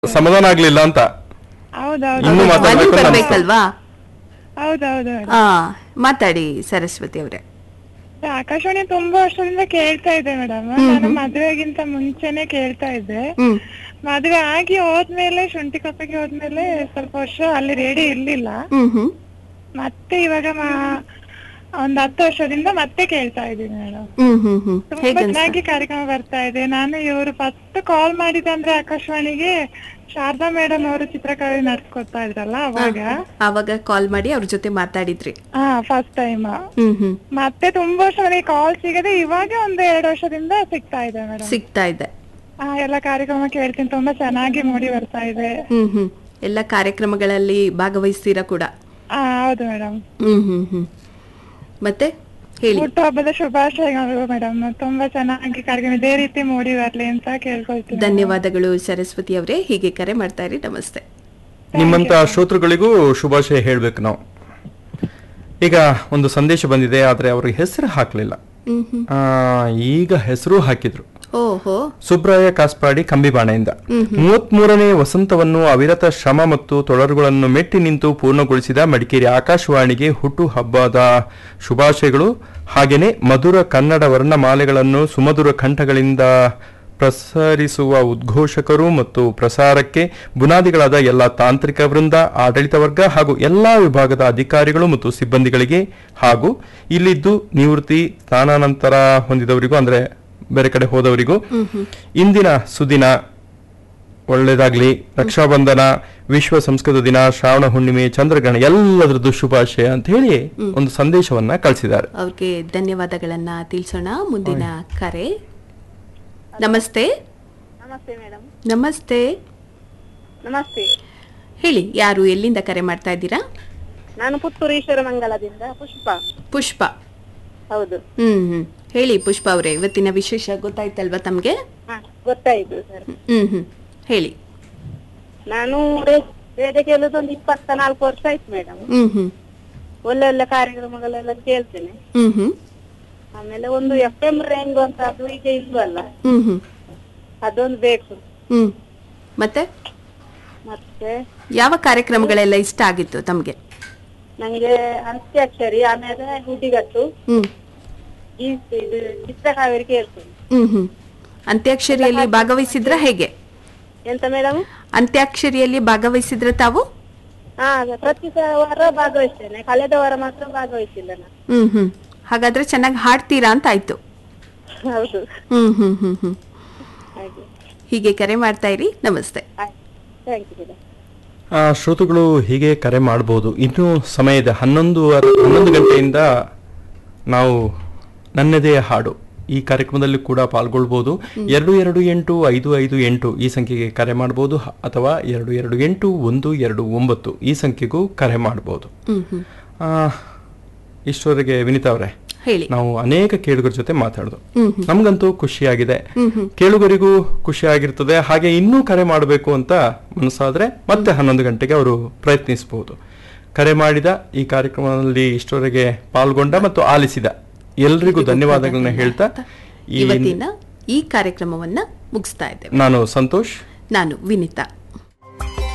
ಸಮಾಧಾನ ಆಗ್ಲಿಲ್ಲ ಅಂತ ಹೌದೌದು ಇನ್ನು ಹೌದು. ಮಾತಾಡ್ಬೇಕು ಮನೆಗ್ ಅಂತ ಬರ್ಬೇಕಲ್ವಾ ಹೌದೌದು ಮೇಡಮ್. ಹಾ ಮಾತಾಡಿ ಸರಸ್ವತಿ ಅವರೇ ಆಕಾಶವಾಣಿ ತುಂಬಾ ವರ್ಷದಿಂದ ಕೇಳ್ತಾ ಇದ್ದೆ ಮೇಡಮ್ ನಾನು ಮದುವೆಗಿಂತ ಮುಂಚೆನೆ ಕೇಳ್ತಾ ಇದ್ದೆ ಹ್ಮ್ ಮದುವೆ ಆಗಿ ಹೋದ್ಮೇಲೆ ಶುಂಠಿ ಕಪ್ಪೆಗೆ ಹೋದ್ಮೇಲೆ ಸ್ವಲ್ಪ ವರ್ಷ ಅಲ್ಲಿ ರೇಡಿಯೋ ಇರ್ಲಿಲ್ಲ ಹ್ಮ್ ಹ್ಮ್ ಮತ್ತೆ ಇವಾಗ ಮಾ- ಒಂದ್ ಹತ್ತು ವರ್ಷದಿಂದ ಮತ್ತೆ ಕೇಳ್ತಾ ಇದ್ದೀನಿ ಮೇಡಮ್ ಹ್ಮ್ ಹ್ಮ್ ಹ್ಮ್ ತುಂಬಾ ಹೇಗೆ ಚೆನ್ನಾಗಿ ಕಾರ್ಯಕ್ರಮ ಬರ್ತಾ ಇದೆ ನಾನು ಇವರು ಫಸ್ಟ್ ಕಾಲ್ ಮಾಡಿದಂದ್ರೆ ಆಕಾಶವಾಣಿಗೆ ಶಾರದಾ ಮೇಡಮ್ ಅವರು ಚಿತ್ರಕಲೆ ನಡ್ಸ್ಕೊತಾ ಇದ್ರಲ್ಲ ಅವಾಗ ಆವಾಗ ಕಾಲ್ ಮಾಡಿ ಅವ್ರ ಜೊತೆ ಮಾತಾಡಿದ್ರಿ ಹಾ ಫಸ್ಟ್ ಟೈಮ್ ಹ್ಮ್ ಹ್ಮ್ ಮತ್ತೆ ತುಂಬಾ ವರ್ಷ ನನಗೆ ಕಾಲ್ ಸಿಗದೆ ಇವಾಗ ಒಂದು ಎರಡು ವರ್ಷದಿಂದ ಸಿಗ್ತಾ ಇದೆ ಮೇಡಮ್ ಸಿಗ್ತಾ ಇದೆ ಆ ಎಲ್ಲ ಕಾರ್ಯಕ್ರಮ ಕೇಳ್ತೀನಿ ತುಂಬಾ ಚೆನ್ನಾಗಿ ಮೂಡಿ ಬರ್ತಾ ಇದೆ ಹ್ಮ್ ಹ್ಮ್ ಎಲ್ಲ ಕಾರ್ಯಕ್ರಮಗಳಲ್ಲಿ ಭಾಗವಹಿಸ್ತೀರಾ ಕೂಡ ಆ ಹೌದು ಮೇಡಮ್ ಹ್ಮ್ ಹ್ಮ್ ಹ್ಮ್ ಮತ್ತೆ ಹೇಳಿ ಹುಟ್ಟುಹಬ್ಬದ ಶುಭಾಶಯಗಳು ಮೇಡಮ್ ತುಂಬಾ ಚೆನ್ನಾಗಿ ಕಾರ್ಯಕ್ರಮ ಇದೇ ರೀತಿ ಮೂಡಿ ಬರ್ಲಿ ಅಂತ ಕೇಳ್ಕೊಳ್ತೀನಿ ಧನ್ಯವಾದಗಳು ಸರಸ್ವತಿ ಅವರೇ ಹೀಗೆ ಕರೆ ಮಾಡ್ತಾ ಇರಿ ನಮಸ್ತೆ ನಿಮ್ಮಂತ ಶ್ರೋತೃಗಳಿಗೂ ಶುಭಾಶಯ ಹೇಳ್ಬೇಕು ನಾವು ಈಗ ಒಂದು ಸಂದೇಶ ಬಂದಿದೆ ಆದ್ರೆ ಅವ್ರಿಗೆ ಹೆಸರು ಹಾಕ್ಲಿಲ್ಲ ಹ್ಮ್ ಹ್ಮ್ ಆ, ಈಗ ಹೆಸರು ಹಾಕಿದ್ರು ಓಹೋ ಸುಬ್ರಾಯ ಕಾಸ್ಪಾಡಿ ಕಂಬಿಬಾಣೆಯಿಂದ ಮೂವತ್ಮೂರನೇ ವಸಂತವನ್ನು ಅವಿರತ ಶ್ರಮ ಮತ್ತು ತೊಡರುಗಳನ್ನು ಮೆಟ್ಟಿ ನಿಂತು ಪೂರ್ಣಗೊಳಿಸಿದ ಮಡಿಕೇರಿ ಆಕಾಶವಾಣಿಗೆ ಹುಟ್ಟು ಹಬ್ಬದ ಶುಭಾಶಯಗಳು ಹಾಗೇನೆ ಮಧುರ ಕನ್ನಡ ವರ್ಣಮಾಲೆಗಳನ್ನು ಸುಮಧುರ ಕಂಠಗಳಿಂದ ಪ್ರಸರಿಸುವ ಉದ್ಘೋಷಕರು ಮತ್ತು ಪ್ರಸಾರಕ್ಕೆ ಬುನಾದಿಗಳಾದ ಎಲ್ಲ ತಾಂತ್ರಿಕ ವೃಂದ ಆಡಳಿತ ವರ್ಗ ಹಾಗೂ ಎಲ್ಲಾ ವಿಭಾಗದ ಅಧಿಕಾರಿಗಳು ಮತ್ತು ಸಿಬ್ಬಂದಿಗಳಿಗೆ ಹಾಗೂ ಇಲ್ಲಿದ್ದು ನಿವೃತ್ತಿ ಸ್ಥಾನಾನಂತರ ಹೊಂದಿದವರಿಗೂ ಅಂದ್ರೆ ಬೇರೆ ಕಡೆ ಹೋದವರಿಗೂ ಇಂದಿನ ಸುದಿನ ಒಳ್ಳೇದಾಗ್ಲಿ ರಕ್ಷಾಬಂಧನ ವಿಶ್ವ ಸಂಸ್ಕೃತ ದಿನ ಶ್ರಾವಣ ಹುಣ್ಣಿಮೆ ಚಂದ್ರಗ್ರಹಣ ಎಲ್ಲದರದ್ದು ಶುಭಾಶಯ ಅಂತ ಹೇಳಿ ಒಂದು ಸಂದೇಶವನ್ನ ಕಳಿಸಿದ್ದಾರೆ ಅವ್ರಿಗೆ ಧನ್ಯವಾದಗಳನ್ನ ತಿಳಿಸೋಣ ಮುಂದಿನ ಕರೆ ನಮಸ್ತೆ ನಮಸ್ತೆ ಮೇಡಮ್ ನಮಸ್ತೆ ನಮಸ್ತೆ ಹೇಳಿ ಯಾರು ಎಲ್ಲಿಂದ ಕರೆ ಮಾಡ್ತಾ ಇದ್ದೀರಾ ನಾನು ಪುತ್ತೂರು ಈಶ್ವರ ಮಂಗಲದಿಂದ ಪುಷ್ಪ ಪುಷ್ಪ ಹೌದು ಹ್ಮ್ ಹ್ಮ್ ಹೇಳಿ ಪುಷ್ಪ ಅವರೇ ಇವತ್ತಿನ ವಿಶೇಷ ಗೊತ್ತಾಯ್ತಲ್ವಾ ತಮ್ಗೆ ಹಾ ಗೊತ್ತಾಯ್ತು ಸರ್ ಹ್ಮ್ ಹ್ಮ್ ಹೇಳಿ ನಾನು ರೇ- ರೇಡಿಯೋ ಕೇಳೋದು ಒಂದು ಇಪ್ಪತ್ತ ನಾಲ್ಕು ವರ್ಷ ಆಯ್ತು ಮೇಡಮ್ ಹ್ಮ್ ಹ್ಮ್ ಒಳ್ಳೆ ಒಳ್ಳೆ ಕಾರ್ಯಕ್ರಮಗಳೆಲ್ಲ ಕೇಳ್ತೇನೆ ಹ್ಮ್ ಹ್ಮ್ ಆಮೇಲೆ ಒಂದು ಎಫ್ ಎಂ ರೇಂಗ್ ಅಂತ ಅದು ಈಗ ಇಲ್ವಲ್ಲ ಹ್ಮ್ ಹ್ಮ್ ಅದೊಂದು ಬೇಕು ಹ್ಮ್ ಮತ್ತೆ ಮತ್ತೆ ಯಾವ ಕಾರ್ಯಕ್ರಮಗಳೆಲ್ಲ ಇಷ್ಟ ಆಗಿತ್ತು ತಮ್ಗೆ ನಂಗೆ ಅಂತ್ಯಾಕ್ಷರಿ ಆಮೇಲೆ ಹುಡಿಗಟ್ಟು ಹ್ಮ್ ಈ ಇದು ಚಿತ್ರಕಾವೇರಿ ಕೇಳ್ತೇನೆ ಹ್ಮ್ ಹ್ಮ್ ಅಂತ್ಯಾಕ್ಷರಿಯಲ್ಲಿ ಭಾಗವಹಿಸಿದ್ರ ಹೇಗೆ ಎಂತ ಮೇಡಮ್ ಅಂತ್ಯಾಕ್ಷರಿಯಲ್ಲಿ ಭಾಗವಹಿಸಿದ್ರ ತಾವು ಹಾ ಪ್ರತಿ ಸ- ವಾರ ಭಾಗವಹಿಸ್ತೇನೆ ಕಳೆದ ವಾರ ಮಾತ್ರ ಭಾಗವಹಿಸಿಲ್ಲ ನಾನು ಹ್ಮ್ ಹ್ಮ್ ಹಾಗಾದ್ರೆ ಚೆನ್ನಾಗಿ ಹಾಡ್ತೀರಾ ಅಂತ ಆಯ್ತು ಹೌದು ಹ್ಮ್ ಹ್ಮ್ ಹ್ಮ್ ಹ್ಮ್ ಹಾಗೆ ಹೀಗೆ ಕರೆ ಮಾಡ್ತಾ ಇರಿ ನಮಸ್ತೆ ಆಯ್ತು ಥ್ಯಾಂಕ್ ಯು ಮೇಡಮ್ ಆ, ಶ್ರೋತೃಗಳು ಹೀಗೆ ಕರೆ ಮಾಡಬಹುದು ಇನ್ನೂ ಸಮಯ ಇದೆ ಹನ್ನೊಂದು ಹನ್ನೊಂದು ಗಂಟೆಯಿಂದ ನಾವು ನನ್ನದೇ ಹಾಡು ಈ ಕಾರ್ಯಕ್ರಮದಲ್ಲಿ ಕೂಡ ಪಾಲ್ಗೊಳ್ಬಹುದು ಎರಡು ಎರಡು ಎಂಟು ಐದು ಐದು ಎಂಟು ಈ ಸಂಖ್ಯೆಗೆ ಕರೆ ಮಾಡಬಹುದು ಹ- ಅಥವಾ ಎರಡು ಎರಡು ಎಂಟು ಒಂದು ಎರಡು ಒಂಬತ್ತು ಈ ಸಂಖ್ಯೆಗೂ ಕರೆ ಮಾಡಬಹುದು ಹ್ಮ್ ಹ್ಮ್ ಆ, ಇಷ್ಟವರೆಗೆ ವಿನಿತಾ ಅವರೇ ಹೇಳಿ ನಾವು ಅನೇಕ ಕೇಳುಗರ ಜೊತೆ ಮಾತಾಡುದು ಹ್ಮ್ ಹ್ಮ್ ನಮ್ಗಂತೂ ಖುಷಿಯಾಗಿದೆ ಹ್ಮ್ ಹ್ಮ್ ಕೇಳುಗರಿಗೂ ಖುಷಿಯಾಗಿರ್ತದೆ ಹಾಗೆ ಇನ್ನೂ ಕರೆ ಮಾಡಬೇಕು ಅಂತ ಮನಸ್ಸಾದ್ರೆ ಮತ್ತೆ ಹನ್ನೊಂದು ಗಂಟೆಗೆ ಅವರು ಪ್ರಯತ್ನಿಸಬಹುದು ಕರೆ ಮಾಡಿದ ಈ ಕಾರ್ಯಕ್ರಮದಲ್ಲಿ ಇಷ್ಟವರೆಗೆ ಪಾಲ್ಗೊಂಡ ಮತ್ತು ಆಲಿಸಿದ ಎಲ್ರಿಗೂ ಧನ್ಯವಾದಗಳನ್ನ ಹೇಳ್ತಾ ಈ ಇವತ್ತಿನ ಈ ಕಾರ್ಯಕ್ರಮವನ್ನ ಮುಗಿಸ್ತಾ ಇದ್ದೇವೆ ನಾನು ಸಂತೋಷ್ ನಾನು ವಿನಿತಾ